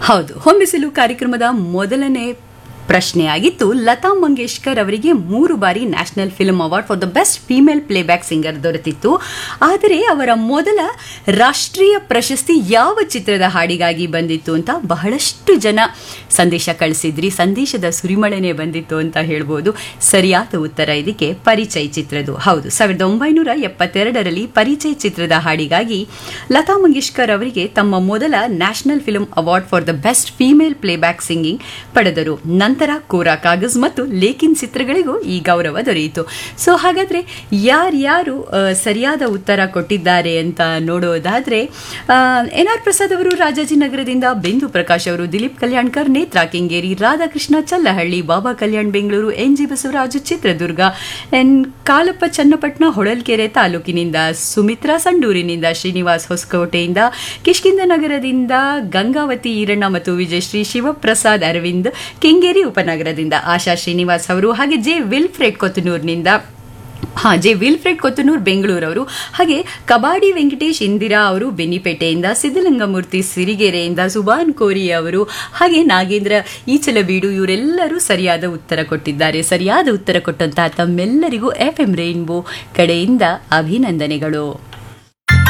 ಹೌದು ಹೊಂಬಿಸಿಲು ಕಾರ್ಯಕ್ರಮದ ಮೊದಲನೇ ಪ್ರಶ್ನೆಯಾಗಿತ್ತು ಲತಾ ಮಂಗೇಶ್ಕರ್ ಅವರಿಗೆ ಮೂರು ಬಾರಿ national film award for the best female playback singer ದೊರೆತಿತ್ತು ಆದರೆ ಅವರ ಮೊದಲ ರಾಷ್ಟ್ರೀಯ ಪ್ರಶಸ್ತಿ ಯಾವ ಚಿತ್ರದ ಹಾಡಿಗಾಗಿ ಬಂದಿತ್ತು ಅಂತ ಬಹಳಷ್ಟು ಜನ ಸಂದೇಶ ಕಳಿಸಿದ್ರಿ ಸಂದೇಶದ ಸುರಿಮಳೆನೆ ಬಂದಿತ್ತು ಅಂತ ಹೇಳ್ಬೋದು ಸರಿಯಾದ ಉತ್ತರ ಇದಕ್ಕೆ ಪರಿಚಯ್ ಚಿತ್ರದ್ದು ಹೌದು ಸಾವಿರದ ಒಂಬೈನೂರ ಎಪ್ಪತ್ತೆರಡರಲ್ಲಿ ಪರಿಚಯ್ ಚಿತ್ರದ ಹಾಡಿಗಾಗಿ ಲತಾ ಮಂಗೇಶ್ಕರ್ ಅವರಿಗೆ ತಮ್ಮ ಮೊದಲ national film award for the best female playback singing ಪಡೆದರು ನಂತರ ಕೋರಾ ಕಾಗಜ್ ಮತ್ತು ಲೇಕಿನ್ ಚಿತ್ರಗಳಿಗೂ ಈ ಗೌರವ ದೊರೆಯಿತು ಸೊ ಹಾಗಾದ್ರೆ ಯಾರ್ಯಾರು ಆ, ಸರಿಯಾದ ಉತ್ತರ ಕೊಟ್ಟಿದ್ದಾರೆ ಅಂತ ನೋಡೋದಾದ್ರೆ ಎನ್ ಆರ್ ಪ್ರಸಾದ್ ಅವರು ರಾಜಾಜಿನಗರದಿಂದ ಬಿಂದು ಪ್ರಕಾಶ್ ಅವರು Dileep Kalyankar Netra Kengeri Radhakrishna Challahalli Baba Kalyan Bengaluru N G Basavaraju Chitradurga N Kalappa Channapatna Holalkere ತಾಲೂಕಿನಿಂದ ಸುಮಿತ್ರಾ ಸಂಡೂರಿನಿಂದ ಶ್ರೀನಿವಾಸ್ ಹೊಸಕೋಟೆಯಿಂದ ಕಿಷ್ಕಿಂದ ನಗರದಿಂದ ಗಂಗಾವತಿ ಈರಣ್ಣ ಮತ್ತು ವಿಜಯಶ್ರೀ ಶಿವಪ್ರಸಾದ್ ಅರವಿಂದ್ ಕೆಂಗೇರಿ ಉಪನಗರದಿಂದ ಆಶಾ ಶ್ರೀನಿವಾಸ್ ಅವರು ಹಾಗೆ ಜೆ ವಿಲ್ಫ್ರೆಡ್ ಕೊತ್ತನೂರಿನಿಂದ ಹಾ ಜೆ ವಿಲ್ಫ್ರೆಡ್ ಕೊತ್ತನೂರ್ ಬೆಂಗಳೂರವರು ಹಾಗೆ ಕಬಾಡಿ ವೆಂಕಟೇಶ್ ಇಂದಿರಾ ಅವರು ಬೆನ್ನಿಪೇಟೆಯಿಂದ ಸಿದ್ದಲಿಂಗಮೂರ್ತಿ ಸಿರಿಗೆರೆಯಿಂದ ಸುಬಾನ್ ಕೋರಿ ಅವರು ಹಾಗೆ ನಾಗೇಂದ್ರ ಈಚಲಬೀಡು ಇವರೆಲ್ಲರೂ ಸರಿಯಾದ ಉತ್ತರ ಕೊಟ್ಟಿದ್ದಾರೆ ಸರಿಯಾದ ಉತ್ತರ ಕೊಟ್ಟಂತಹ ತಮ್ಮೆಲ್ಲರಿಗೂ ಎಫ್ ಎಂ ರೈನ್ಬೋ ಕಡೆಯಿಂದ ಅಭಿನಂದನೆಗಳು